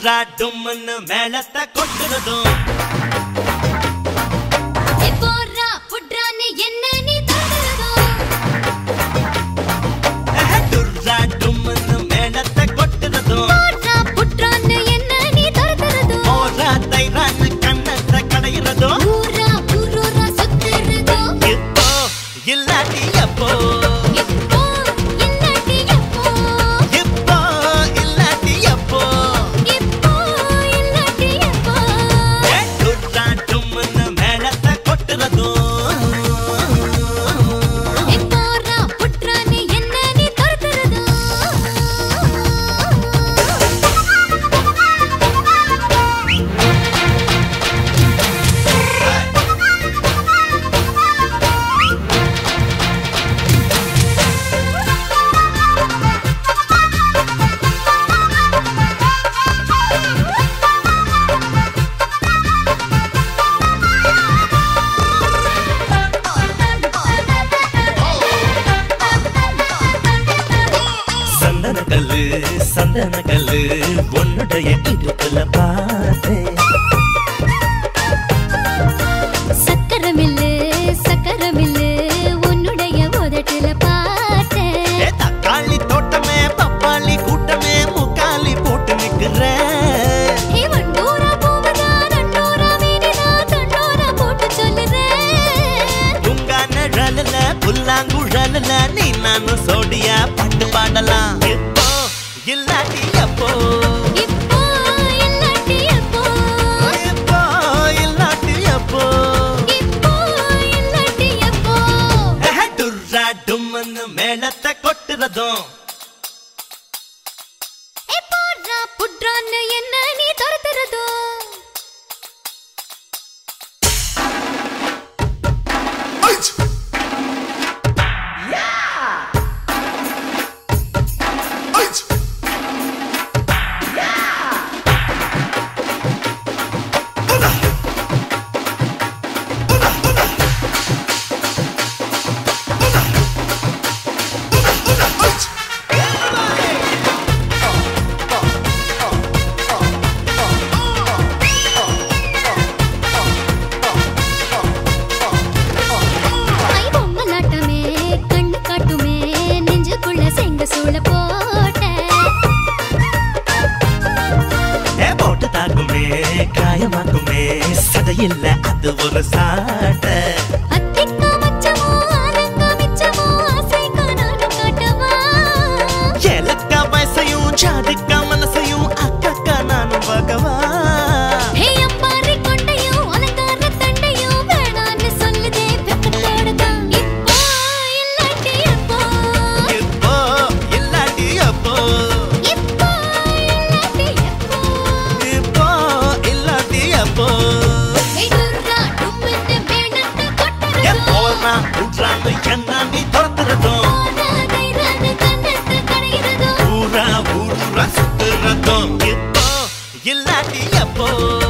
டுர்ரா டும்னு மேளத்தை கொட்டுறதும் போறா புட்ரான்னு என்ன நீ தடுறதோ டுர்ரா டும்னு மேளத்தை கொட்டுறதும் போறா புட்ரான்னு என்ன நீ தடுறதோ ஓரா தைரான்னு கண்ணத்தை கடையிறதும் ஊரா ஊரூரா சுத்துறதோ இப்போ இல்லாட்டி எப்போ இப்போ இல்லாட்டி எப்போ இப்போ இல்லாட்டி எப்போ இப்போ இல்லாட்டி எப்போ டுர்ரா டும்னு மேளத்தை கொட்டுறதும் போறா புட்ரான்னு என்ன நீ தடுறதோ சந்தன கல்லு சந்தன கல்லு உன்னுடைய இடுப்புல பார்த்தேன் சக்கரமில்லு சக்கரமில்லு உன்னுடைய உதட்டுல பார்த்தேன் ஏ தக்காளி தோட்டமே பப்பாளி கூட்டமே முக்காலி போட்டு நிக்கிறேன் ஹே வண்டூரா போவதா ரெண்டூரா வீடிதா தண்டோரா போட்டு சொல்லுறேன் உங்க நிழலுல புல்லாங்குழலுல நீ நானும் சோடியா பாட்டு பாடலாம் இப்போ இல்லாட்டி எப்போ இப்போ இல்லாட்டி எப்போ இப்போ இல்லாட்டி எப்போ இப்போ இல்லாட்டி எப்போ ஏ, டுர்ரா டும்னு மேளத்தை கொட்டுறதும் ஏ போடுறா புட்ரான்னு என்ன நீ துரத்துறதோ ஐ பொம்மலாட்டமே கண்ணு காட்டுமே நெஞ்சுக்குள்ள செங்க சூள போட்ட ஏ போட்டு தாக்குமே காயமாக்குமே சதையில்ல அது ஒரு சாட்டை அத்திக்கா மச்சமோ ஆனங்க மிச்சமோ ஆசைக்கா நானும் காட்டவா ஏலக்கா வயசையும் ஜாதிக்கா மனசையும் அக்கக்கா நானும் பார்க்கவா ஹே அம்பாரி கொண்டையும் அலங்கார தண்டையும் வேணான்னு சொல்லுதே வெக்கத்தோட தான் இப்போ இல்லாட்டி எப்போ இப்போ இல்லாட்டி அப்போ இப்போ இல்லாட்டி எப்போ இப்போ இல்லாட்டி அப்போ ஹே துர்ரா டும்மின்னு வேணத்தை என் கொட்டுறதோ போறா உட்றான்னு என்ன நீ துரத்துறதும் போராதை ரன்னு கண்ணத்தை கடையிறதோ ஊரா ஊரா சுத்துறதும் இப்போ இல்லாட்டி அப்போ